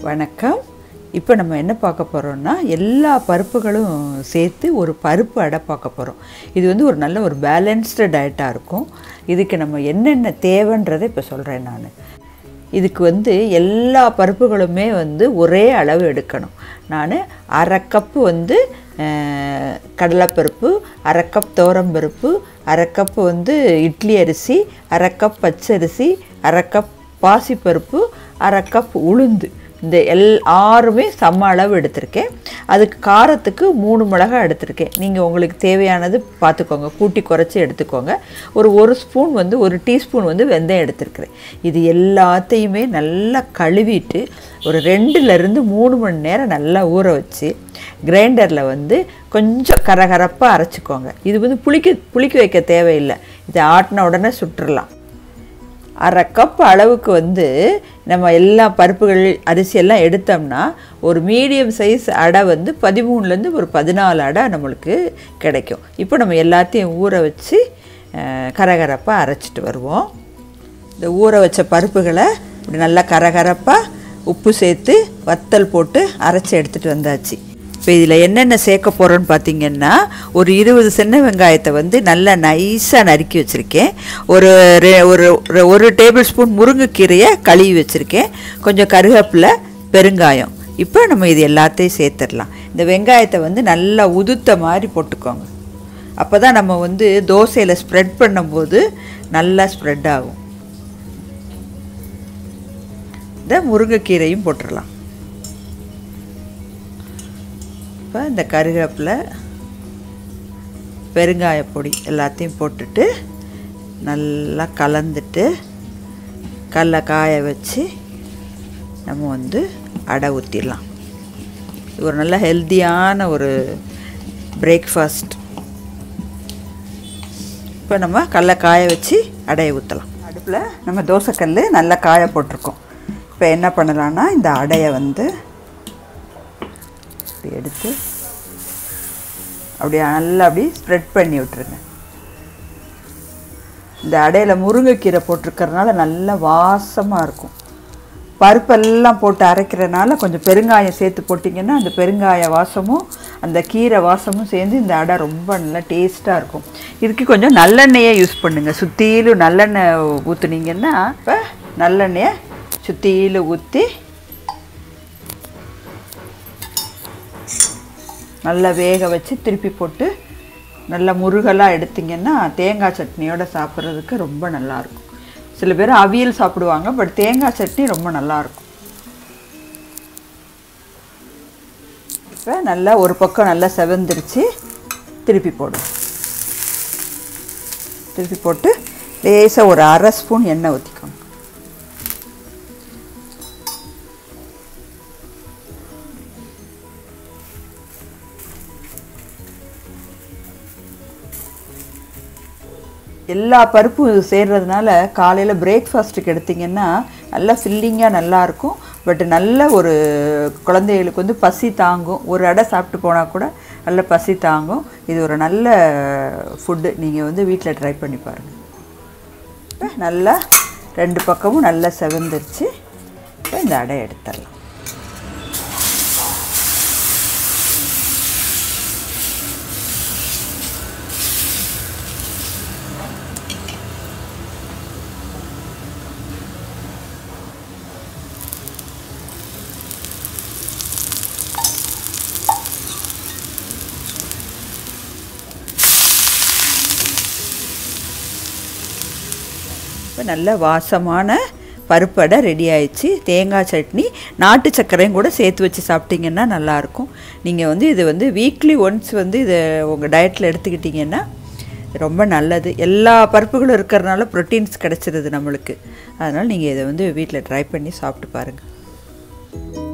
வணக்கம் இப்போ நம்ம என்ன பார்க்க போகிறோம்னா எல்லா பருப்புகளும் சேர்த்து ஒரு பருப்பு அடை பார்க்க போகிறோம் இது வந்து ஒரு நல்ல ஒரு பேலன்ஸ்டு டயட்டாக இருக்கும் இதுக்கு நம்ம என்னென்ன தேவைன்றதை இப்போ சொல்கிறேன் நான் இதுக்கு வந்து எல்லா பருப்புகளுமே வந்து ஒரே அளவு எடுக்கணும் நான் அரை கப்பு வந்து அஹ், கடலைப்பருப்பு அரை கப் துவரம்பருப்பு அரை கப்பு வந்து இட்லி அரிசி அரை கப் பச்சரிசி அரை கப் பாசிப்பருப்பு அரை கப் உளுந்து இந்த எல் ஆறுமே சம அளவு எடுத்திருக்கேன் அதுக்கு காரத்துக்கு மூணு மிளகாய் எடுத்திருக்கேன் நீங்கள் உங்களுக்கு தேவையானது பார்த்துக்கோங்க கூட்டி குறைச்சி எடுத்துக்கோங்க ஒரு ஒரு ஸ்பூன் வந்து ஒரு டீஸ்பூன் வந்து வெந்தயம் எடுத்திருக்கிறேன் இது எல்லாத்தையுமே நல்லா கழுவிட்டு ஒரு ரெண்டுலேருந்து மூணு மணி நேரம் நல்லா ஊற வச்சு கிரைண்டரில் வந்து கொஞ்சம் கரகரப்பாக அரைச்சிக்கோங்க இது வந்து புளிக்க புளிக்க வைக்க தேவையில்லை இதை ஆட்டின உடனே சுட்டுறலாம் அரை கப் அளவுக்கு வந்து நம்ம எல்லா பருப்புகள் அரிசி எல்லாம் எடுத்தோம்னா ஒரு மீடியம் சைஸ் அடை வந்து பதிமூணுலேருந்து ஒரு பதினாலு அடை நம்மளுக்கு கிடைக்கும் இப்போ நம்ம எல்லாத்தையும் ஊற வச்சு அஹ், கரகரப்பாக அரைச்சிட்டு வருவோம் இந்த ஊற வச்ச பருப்புகளை இப்படி நல்லா கரகரப்பாக உப்பு சேர்த்து வத்தல் போட்டு அரைச்சி எடுத்துகிட்டு வந்தாச்சு இப்போ இதில் என்னென்ன சேர்க்க போகிறோன்னு பார்த்தீங்கன்னா ஒரு இருபது சின்ன வெங்காயத்தை வந்து நல்லா நைஸாக நறுக்கி வச்சுருக்கேன் ஒரு ரெ- ஒரு ஒரு- ஒரு டேபிள் ஸ்பூன் முருங்கைக்கீரையை கழுவி வச்சுருக்கேன் கொஞ்சம் கருவேப்பிலை பெருங்காயம் இப்போ நம்ம இது எல்லாத்தையும் சேர்த்துடலாம் இந்த வெங்காயத்தை வந்து நல்லா உதுத்த மாதிரி போட்டுக்கோங்க அப்போ தான் நம்ம வந்து தோசையில் ஸ்ப்ரெட் பண்ணும்போது நல்லா ஸ்ப்ரெட் ஆகும் இந்த முருங்கைக்கீரையும் போட்டுடலாம் இப்போ இந்த கருவேப்பிலை பெருங்காய பொடி எல்லாத்தையும் போட்டுட்டு நல்லா கலந்துட்டு கல்லை காய வச்சு நம்ம வந்து அடை ஊற்றிடலாம் இது ஒரு நல்ல ஹெல்த்தியான ஒரு பிரேக்ஃபாஸ்ட் இப்போ நம்ம கடல காய வச்சு அடையை ஊற்றலாம் அடுப்பில் நம்ம தோசைக்கல் நல்லா காய போட்டிருக்கோம் இப்போ என்ன பண்ணலான்னா இந்த அடையை வந்து இப்படி எடுத்து அப்படியே நல்லா அப்படி ஸ்ப்ரெட் பண்ணி விட்டுருங்க இந்த அடையில் முருங்கைக்கீரை போட்டிருக்கறனால நல்ல வாசமாக இருக்கும் பருப்பெல்லாம் போட்டு அரைக்கிறனால கொஞ்சம் பெருங்காயம் சேர்த்து போட்டிங்கன்னா அந்த பெருங்காய வாசமும் அந்த கீரை வாசமும் சேர்ந்து இந்த அடை ரொம்ப நல்லா டேஸ்ட்டாக இருக்கும் இதுக்கு கொஞ்சம் நல்லெண்ணெயை யூஸ் பண்ணுங்கள் சுற்றிலும் நல்லெண்ணெய் ஊற்றுனீங்கன்னா இப்போ நல்லெண்ணெயை சுற்றிலும் ஊற்றி நல்லா வேக வச்சு திருப்பி போட்டு நல்லா முருகலாக எடுத்தீங்கன்னா தேங்காய் சட்னியோட சாப்பிட்றதுக்கு ரொம்ப நல்லாயிருக்கும் சில பேர் அவியல் சாப்பிடுவாங்க பட் தேங்காய் சட்னி ரொம்ப நல்லாயிருக்கும் இப்போ நல்லா ஒரு பக்கம் நல்லா செவந்துருச்சு திருப்பி போடும் திருப்பி போட்டு லேசாக ஒரு அரை ஸ்பூன் எண்ணெய் ஊற்றிக்கோங்க எல்லா பருப்பும் சேர்றதுனால காலையில் பிரேக்ஃபாஸ்ட்டுக்கு எடுத்திங்கன்னா நல்லா ஃபில்லிங்காக நல்லாயிருக்கும் பட் நல்ல ஒரு குழந்தைகளுக்கு வந்து பசி தாங்கும் ஒரு அடை சாப்பிட்டு போனால் கூட நல்ல பசி தாங்கும் இது ஒரு நல்ல ஃபுட்டு நீங்கள் வந்து வீட்டில் ட்ரை பண்ணி பாருங்கள் இப்போ நல்லா ரெண்டு பக்கமும் நல்லா செவந்துருச்சு இப்போ இந்த அடையை எடுத்துடலாம் இப்போ நல்ல வாசமான பருப்படை ரெடி ஆயிடுச்சு தேங்காய் சட்னி நாட்டு சர்க்கரையும் கூட சேர்த்து வச்சு சாப்பிட்டீங்கன்னா நல்லாயிருக்கும் நீங்கள் வந்து இது வந்து வீக்லி ஒன்ஸ் வந்து இதை உங்கள் டயட்டில் எடுத்துக்கிட்டிங்கன்னா ரொம்ப நல்லது எல்லா பருப்புகளும் இருக்கிறனால ப்ரோட்டீன்ஸ் கிடச்சிருது நம்மளுக்கு அதனால் நீங்கள் இதை வந்து வீட்டில் ட்ரை பண்ணி சாப்பிட்டு பாருங்கள்